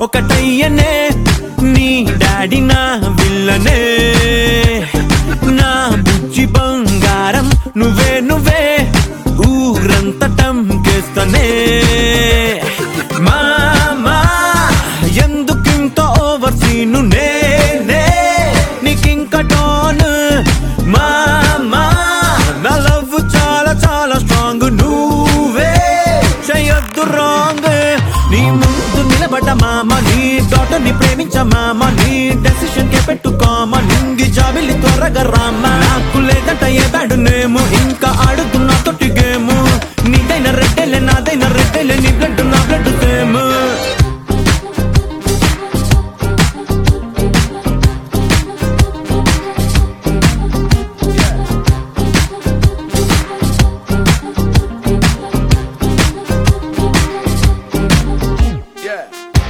ఒకటయ్యనే నీ డాడీ నా విల్లనే నా బుజ్జి బంగారం నువ్వే నువ్వే ఊరంతా టంకేస్తనే మామా ఎందుకింత ఓవర్ సీను నేనే నీకింక డోన్ మామా నా లవ్ చాలా చాలా స్ట్రాంగ్ నువ్వే చేయొద్దు రాంగ్ నీ ముందు నిలబడ్డ మామ నీ డాటర్ని ప్రేమించ మామ నీ డెసిషన్ కే పెట్టుకోమ నింగి జాబిలి త్వరగా రామ నాకు లేదంట ఏ బ్యాడ్ నేము ఇంకా ఆడుతున్నా తొట్టి గేము నీదైన రెడ్డెలే నాదైన రెడ్డెలే నీ బ్లడ్ నా బ్లడ్ సేమ్ Yeah.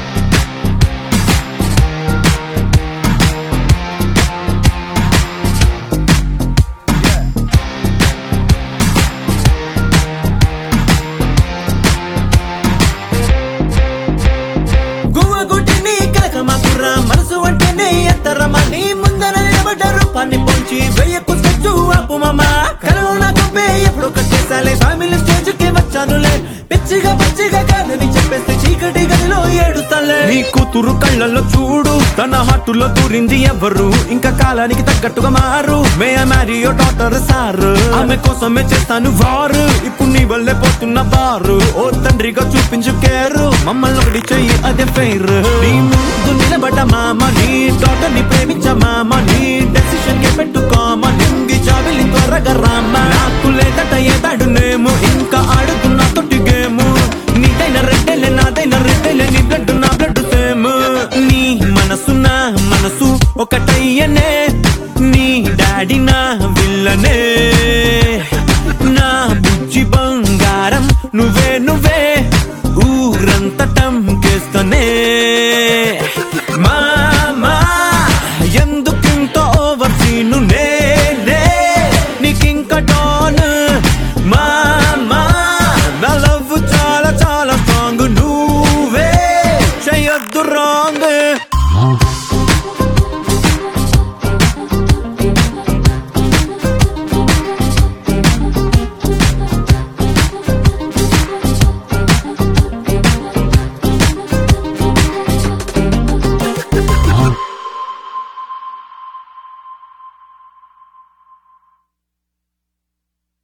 గువ్వ గుడ్డిని కలకమాకురా మనసు అంటేనే ఎత్తరమా నీ ముందర నిలబడ్డ రూపాన్ని పొంచి వెయ్యకు స్కెచ్చు ఆపు మామ కరోనా గొప్పే ఎప్పుడు కట్టేసాలే ఫ్యామిలీ స్టేజ్ కి వచ్చానులే పిచ్చిగా పచ్చిగా కాదని చెప్పేస్తే చీకటి గదిలో ఏడుస్తాలే నీ కూతురు కళ్ళల్లో చూడు తన హార్టులో దూరింది ఎవరు ఇంకా కాలానికి తగ్గట్టుగా మారు may marry your daughter sir ఆమె కోసమే చేస్తాను వారు ఇప్పుడు నీ వల్లే పోతున్న బారు ఓ తండ్రిగా చూపించు కేరు మమ్మల్ని ఒకటి చెయ్యి అదే ఫెయిర్ నీ ముందు నిలబడ్డ మామ నీ డాటర్ ని ప్రేమించ మామ నీ డెసిషన్ కే పెట్టుకోమ నింగి జాబిలి త్వరగా రామ నాకు లేదట ఏ బ్యాడు నేము ఇంకా ఆడుతున్నా తొట్టి గేము నీదైన రెడ్డెలే నాదైన రెడ్డెలే నీ బ్లడ్ నా బ్లడ్ సేమ్ నీ మనసు నా మనసు ఒకటయ్యనే నీ డాడీ నా విల్లనే నా బుజ్జి బంగారం నువ్వే నువ్వే